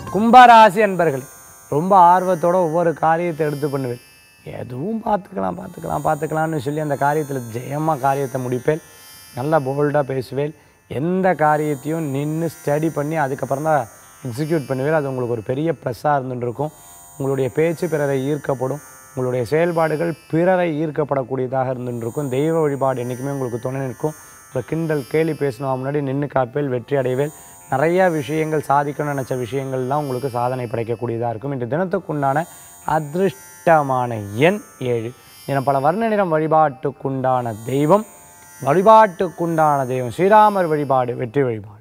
கும்பராசி அன்பர்கள் ரொம்ப ஆர்வத்தோட ஒவ்வொரு காரியத்தை எடுத்து பண்ணுவேன் எதுவும் பார்த்துக்கலாம் பார்த்துக்கலாம் பார்த்துக்கலாம்னு சொல்லி அந்த காரியத்தில் ஜெயமாக காரியத்தை முடிப்பேன் நல்லா போல்டாக பேசுவேன் எந்த காரியத்தையும் நின்று ஸ்டடி பண்ணி அதுக்கப்புறம் தான் எக்ஸிக்யூட் பண்ணுவேன் அது உங்களுக்கு ஒரு பெரிய ப்ளஸ்ஸாக இருந்துருக்கும் உங்களுடைய பேச்சு பிறரை ஈர்க்கப்படும் உங்களுடைய செயல்பாடுகள் பிறரை ஈர்க்கப்படக்கூடியதாக இருந்துருக்கும் தெய்வ வழிபாடு என்றைக்குமே உங்களுக்கு துணை நிற்கும் ஒரு கிண்டல் கேலி பேசினவா முன்னாடி நின்று காப்பேல் வெற்றி அடைவேல் நிறையா விஷயங்கள் சாதிக்கணும்னு நினச்ச விஷயங்கள்லாம் உங்களுக்கு சாதனை படைக்கக்கூடியதாக இருக்கும் இன்று தினத்துக்குண்டான அதிருஷ்டமான எண் ஏழு என பல வர்ண நிறம் வழிபாட்டுக்குண்டான தெய்வம் வழிபாட்டுக்குண்டான தெய்வம் ஸ்ரீராமர் வழிபாடு வெற்றி வழிபாடு